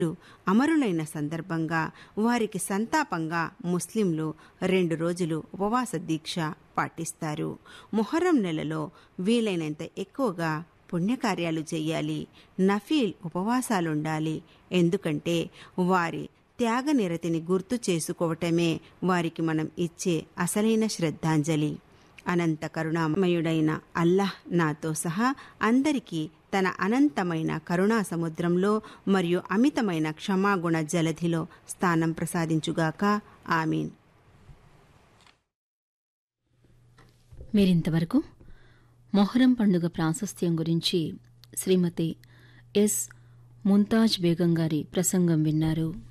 అమరులైన సందర్భంగా వారికి సంతాపంగా ముస్లింలు రెండు రోజులు ఉపవాస దీక్ష పాటిస్తారు మొహర్రం నెలలో వీలైనంత ఎక్కువగా పుణ్యకార్యాలు చేయాలి నఫీల్ ఉపవాసాలుండాలి ఎందుకంటే వారి త్యాగనిరతిని గుర్తు చేసుకోవటమే వారికి మనం ఇచ్చే అసలైన శ్రద్ధాంజలి అనంత కరుణామయుడైన అల్లాహ్ నాతో సహా అందరికీ తన అనంతమైన కరుణా సముద్రంలో మరియు అమితమైన క్షమాగుణ జలధిలో స్థానం ప్రసాదించుగాక ఆమీన్ మీరింతవరకు మొహరం పండుగ ప్రాశస్త్యం గురించి శ్రీమతి ఎస్ ముంతాజ్ బేగం గారి ప్రసంగం విన్నారు